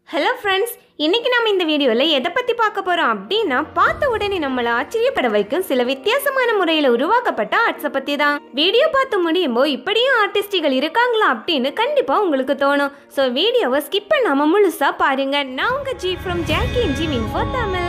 Hello friends இன்னைக்கு நம்ம இந்த வீடியோவில் எதை பற்றி பார்க்க போகிறோம் அப்படின்னா பார்த்த உடனே நம்மளை ஆச்சரியப்பட வைக்கும் சில வித்தியாசமான முறையில் உருவாக்கப்பட்ட ஆர்ட்ஸை பற்றி தான் வீடியோ பார்த்து முடியும் போது இப்படியும் ஆர்டிஸ்டிகள் இருக்காங்களா அப்படின்னு கண்டிப்பாக உங்களுக்கு தோணும் ஸோ வீடியோவை ஸ்கிப் பண்ணாமல் முழுசாக பாருங்க நான் உங்கள் G from Jackie and G win for Tamil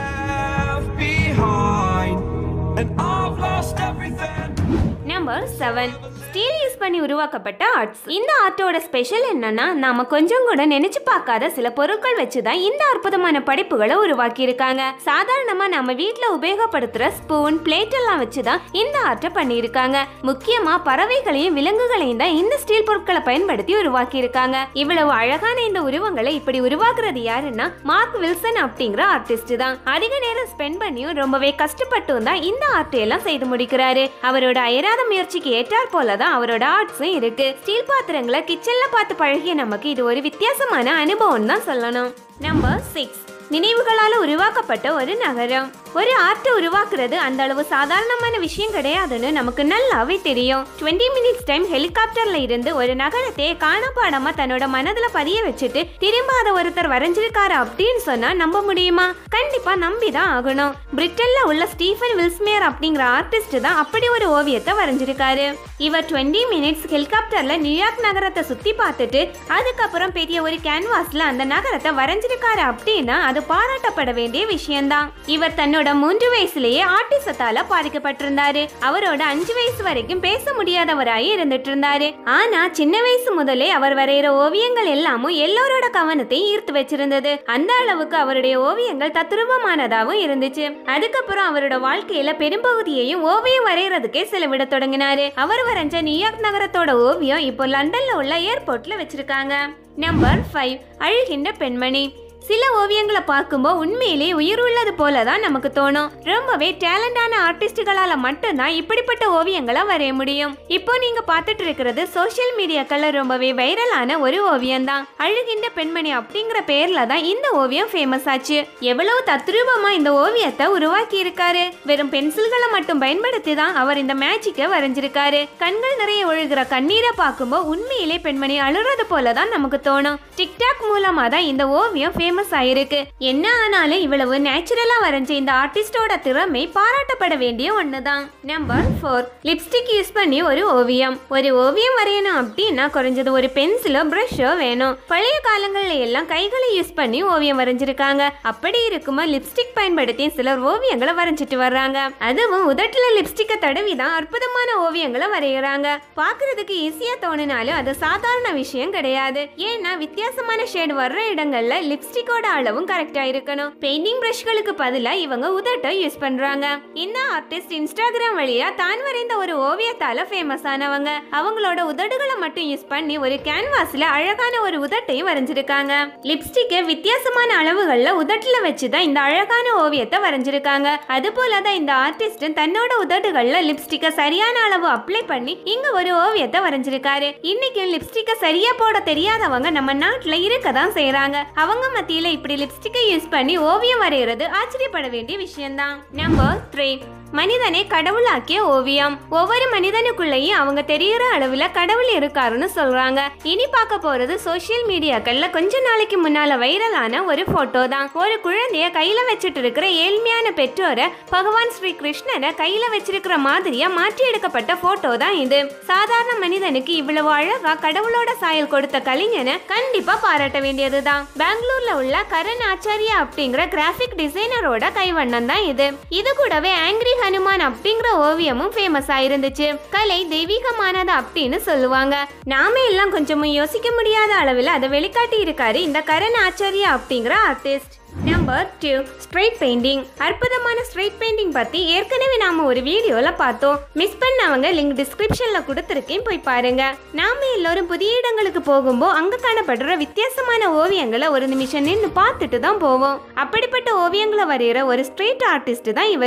left behind, and I've lost everything. Number seven steel use பண்ணி உருவாக்கப்பட்ட ஆர்ட்ஸ் இந்த ஆர்ட்டோட ஸ்பெஷல் என்னன்னா நாம கொஞ்சம் கூட நினைச்சு பார்க்காத சில பொருட்கள் வச்சு தான் இந்த அற்புதமான படைப்புகளை உருவாக்கி இருக்காங்க சாதாரணமா நம்ம வீட்ல உபயோகப்படுத்துற ஸ்பூன் பிளேட் எல்லாம் வச்சு தான் இந்த ஆர்ட்டை பண்ணியிருக்காங்க முக்கியமா பறவைகளையும் விலங்குகளையும் தான் இந்த ஸ்டீல் பொருட்களை பயன்படுத்தி உருவாக்கி இருக்காங்க இவ்வளவு அழகான இந்த உருவங்களை இப்படி உருவாக்குறது யாருன்னா மார்க் வில்சன் அப்படிங்கிற ஆர்டிஸ்ட் தான் அதிக நேரம் ஸ்பெண்ட் பண்ணியும் ரொம்பவே கஷ்டப்பட்டும் தான் இந்த ஆர்ட் எல்லாம் செய்து முடிக்கிறாரு அவரோட அயராத முயற்சிக்கு ஏற்றாற் போல தான் அவரோட ஆர்ட்ஸும் இருக்கு ஸ்டீல் பாத்திரங்களை கிச்சன்ல பார்த்து பழகிய நமக்கு இது ஒரு வித்தியாசமான அனுபவம் தான் சொல்லணும் நம்பர் சிக்ஸ் நினைவுகளால உருவாக்கப்பட்ட ஒரு நகரம் ஒரு ஆர்ட்டை உருவாக்குறது அந்த அளவு சாதாரணமான விஷயம் கிடையாதுன்னு நமக்கு நல்லாவே தெரியும் 20 மினிட்ஸ் டைம் ஹெலிகாப்டர்ல இருந்து ஒரு நகரத்தை காணப்பாடாம தன்னோட மனதுல பதிய வச்சுட்டு திரும்ப அதை ஒருத்தர் வரைஞ்சிருக்காரு அப்படின்னு சொன்னா நம்ப முடியுமா கண்டிப்பா நம்பி தான் ஆகணும் பிரிட்டன்ல உள்ள ஸ்டீஃபன் வில்ஸ்மேர் அப்படிங்கிற ஆர்டிஸ்ட் தான் அப்படி ஒரு ஓவியத்தை வரைஞ்சிருக்காரு இவர் 20 மினிட்ஸ் ஹெலிகாப்டர்ல நியூயார்க் நகரத்தை சுத்தி பார்த்துட்டு அதுக்கப்புறம் பெரிய ஒரு கேன்வாஸ்ல அந்த நகரத்தை வரைஞ்சிருக்காரு அப்படின்னா அது பாராட்டப்பட வேண்டிய விஷயம்தான் இவர் தன்னோட மூன்று வயசுலயே ஆட்டிசத்தால பாதிக்கப்பட்டிருந்தாரு அவரோட அஞ்சு வயசு வரைக்கும் பேச முடியாதவராய் இருந்துட்டு இருந்தாரு ஆனா சின்ன வயசு முதலே அவர் வரைகிற ஓவியங்கள் எல்லாமும் எல்லோரோட கவனத்தையும் ஈர்த்து வச்சிருந்தது அந்த அளவுக்கு அவருடைய ஓவியங்கள் தத்துருவமானதாகவும் இருந்துச்சு அதுக்கப்புறம் அவரோட வாழ்க்கையில பெரும்பகுதியையும் ஓவியம் வரைகிறதுக்கே செலவிட தொடங்கினாரு அவர் வரைஞ்ச நியூயார்க் நகரத்தோட ஓவியம் இப்போ லண்டன்ல உள்ள ஏர்போர்ட்ல வச்சிருக்காங்க நம்பர் ஃபைவ் அழுகின்ற பெண்மணி சில ஓவியங்களை பார்க்கும்போது உண்மையிலே உயிர் உள்ளது போல தான் நமக்கு தோணும் ரொம்பவே டேலண்டான ஆர்டிஸ்டுகளால மட்டும்தான் இப்படிப்பட்ட ஓவியங்களை வரைய முடியும் இப்போ நீங்க பார்த்துட்டு இருக்கிறது சோஷியல் மீடியாக்கள்ல ரொம்பவே வைரலான ஒரு ஓவியம் தான் அழுகின்ற பெண்மணி அப்படிங்கிற பேர்ல தான் இந்த ஓவியம் ஃபேமஸ் ஆச்சு எவ்வளவு தத்ரூபமா இந்த ஓவியத்தை உருவாக்கி இருக்காரு வெறும் பென்சில்களை மட்டும் பயன்படுத்தி தான் அவர் இந்த மேஜிக்கை வரைஞ்சிருக்காரு கண்கள் நிறைய ஒழுகிற கண்ணீரை பார்க்கும்போது உண்மையிலே பெண்மணி அழுறது போல தான் நமக்கு தோணும் டிக்டாக் மூலமா தான் இந்த ஓவியம் ஃபேமஸ் ஆயிருக்கு என்ன ஆனாலும் இவ்வளவு நேச்சுரலா வரைஞ்ச இந்த ஆர்டிஸ்டோட திறமை பாராட்டப்பட வேண்டிய ஒண்ணுதான் நம்பர் ஃபோர் லிப்ஸ்டிக் யூஸ் பண்ணி ஒரு ஓவியம் ஒரு ஓவியம் வரையணும் அப்படின்னா குறைஞ்சது ஒரு பென்சிலோ பிரஷோ வேணும் பழைய காலங்கள்ல எல்லாம் கைகளை யூஸ் பண்ணி ஓவியம் வரைஞ்சிருக்காங்க அப்படி இருக்கும்போது லிப்ஸ்டிக் பயன்படுத்தி சிலர் ஓவியங்களை வரைஞ்சிட்டு வர்றாங்க அதுவும் உதட்டுல லிப்ஸ்டிக்கை தடவி தான் அற்புதமான ஓவியங்களை வரைகிறாங்க பார்க்கிறதுக்கு ஈஸியா தோணினாலும் அது சாதாரண விஷயம் கிடையாது ஏன்னா வித்தியாசமான ஷேட் வர்ற இடங்கள்ல லிப்ஸ்டிக்கோட அளவும் கரெக்டா இருக்கணும் பெயிண்டிங் பிரஷ்களுக்கு பதிலா இவங்க உதட்டை யூஸ் பண்றாங்க இந்த ஆர்டிஸ்ட் இன்ஸ்டாகிராம் வழியா தான் வரைந்த ஒரு ஓவியத்தால ஃபேமஸ் ஆனவங்க அவங்களோட உதடுகளை மட்டும் யூஸ் பண்ணி ஒரு கேன்வாஸ்ல அழகான ஒரு உதட்டையும் வரைஞ்சிருக்காங்க லிப்ஸ்டிக்கை வித்தியாசமான அளவுகள்ல உதட்டுல வச்சு தான் இந்த அழகான ஓவியத்தை வரைஞ்சிருக்காங்க அது போல தான் இந்த ஆர்டிஸ்ட் தன்னோட உதடுகள்ல லிப்ஸ்டிக்கை சரியான அளவு அப்ளை பண்ணி இங்க ஒரு ஓவியத்தை வரைஞ்சிருக்காரு இன்னைக்கு லிப்ஸ்டிக்கை சரியா போட தெரியாதவங்க நம்ம நாட்டுல இருக்க தான் செய்யறாங்க அவங்க மத்தியில இப்படி லிப்ஸ்டிக்கை யூஸ் பண்ணி ஓவியம் வரைகிறது ஆச்சரியப்பட வேண்டிய விஷயம்தான் நம்பர் த்ரீ மனிதனை கடவுளாக்கிய ஓவியம் ஒவ்வொரு மனிதனுக்குள்ளேயும் அவங்க தெரியுற அளவுல கடவுள் இருக்காருன்னு சொல்றாங்க இனி பார்க்க போறது சோஷியல் மீடியாக்கள்ல கொஞ்ச நாளைக்கு முன்னால வைரலான ஒரு போட்டோ தான் ஒரு குழந்தைய கையில வச்சுட்டு இருக்கிற ஏழ்மையான பெற்றோரை பகவான் ஸ்ரீ கிருஷ்ணரை கையில வச்சிருக்கிற மாதிரியா மாற்றி எடுக்கப்பட்ட போட்டோ தான் இது சாதாரண மனிதனுக்கு இவ்வளவு அழகா கடவுளோட சாயல் கொடுத்த கலைஞனை கண்டிப்பா பாராட்ட வேண்டியதுதான் பெங்களூர்ல உள்ள கரண் ஆச்சாரியா அப்படிங்கிற கிராஃபிக் டிசைனரோட கைவண்ணம் தான் இது இது கூடவே ஆங்கிரி ஹனுமான் அப்படிங்கிற ஓவியமும் ஃபேமஸ் ஆயிருந்துச்சு கலை தெய்வீகமானது அப்படின்னு சொல்லுவாங்க நாம எல்லாம் கொஞ்சமும் யோசிக்க முடியாத அளவில் அதை வெளிக்காட்டி இருக்காரு இந்த கரண் ஆச்சாரியா அப்படிங்கிற artist number two straight painting அற்புதமான ஸ்ட்ரைட் பெயிண்டிங் பத்தி ஏற்கனவே நாம ஒரு வீடியோல பார்த்தோம் மிஸ் பண்ணவங்க லிங்க் டிஸ்கிரிப்ஷன்ல கொடுத்துருக்கேன் போய் பாருங்க நாம எல்லாரும் புதிய இடங்களுக்கு போகும்போது அங்க காணப்படுற வித்தியாசமான ஓவியங்களை ஒரு நிமிஷம் நின்று பார்த்துட்டு தான் போவோம் அப்படிப்பட்ட ஓவியங்களை வரைகிற ஒரு ஸ்ட்ரீட் ஆர்டிஸ்ட் தான் இவரும்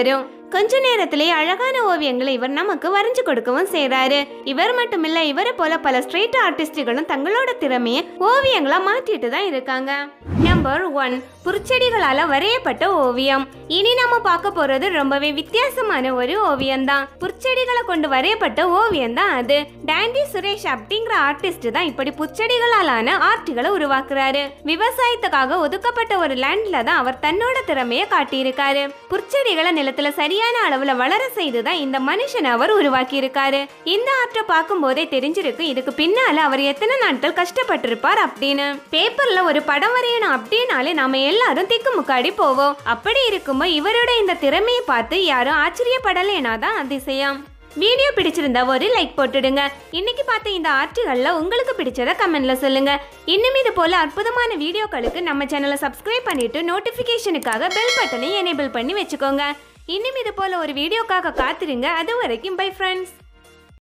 கொஞ்ச நேரத்திலே அழகான ஓவியங்களை இவர் நமக்கு வரைஞ்சு கொடுக்கவும் செய்றாரு இவர் மட்டுமில்ல இவரை போல பல ஸ்ட்ரீட் ஆர்டிஸ்டுகளும் தங்களோட திறமையை ஓவியங்களா மாற்றிட்டு தான் இருக்காங்க நம்பர் ஒன் புற்செடிகளால வரையப்பட்ட ஓவியம் இனி நம்ம பார்க்க போறது ரொம்பவே வித்தியாசமான ஒரு ஓவியம் தான் புற்செடிகளை கொண்டு வரையப்பட்ட ஓவியம் தான் அது டாண்டி சுரேஷ் அப்படிங்கிற ஆர்டிஸ்ட் தான் இப்படி புற்செடிகளாலான ஆர்ட்டுகளை உருவாக்குறாரு விவசாயத்துக்காக ஒதுக்கப்பட்ட ஒரு லேண்ட்ல தான் அவர் தன்னோட திறமையை காட்டியிருக்காரு புற்செடிகளை நிலத்துல சரியான அளவுல வளர செய்து தான் இந்த மனுஷனை அவர் உருவாக்கி இருக்காரு இந்த ஆர்ட்டை பார்க்கும் போதே தெரிஞ்சிருக்கு இதுக்கு பின்னால அவர் எத்தனை நாட்கள் கஷ்டப்பட்டிருப்பார் அப்படின்னு பேப்பர்ல ஒரு படம் வரையணும் அப்படின்னாலே நாம எல்லாரும் திக்கு முக்காடி போவோம் அப்படி இருக்கும்போது இவரோட இந்த திறமையை பார்த்து யாரும் ஆச்சரியப்படலைனா தான் அதிசயம் வீடியோ பிடிச்சிருந்தா ஒரு லைக் போட்டுடுங்க இன்னைக்கு பார்த்த இந்த ஆர்ட்டுகள்ல உங்களுக்கு பிடிச்சத கமெண்ட்ல சொல்லுங்க இன்னும் இது போல அற்புதமான வீடியோக்களுக்கு நம்ம சேனலை சப்ஸ்கிரைப் பண்ணிட்டு நோட்டிபிகேஷனுக்காக பெல் பட்டனை எனேபிள் பண்ணி வச்சுக்கோங்க இன்னும் இது போல ஒரு வீடியோக்காக காத்துருங்க அது வரைக்கும் பை ஃப்ரெண்ட்ஸ்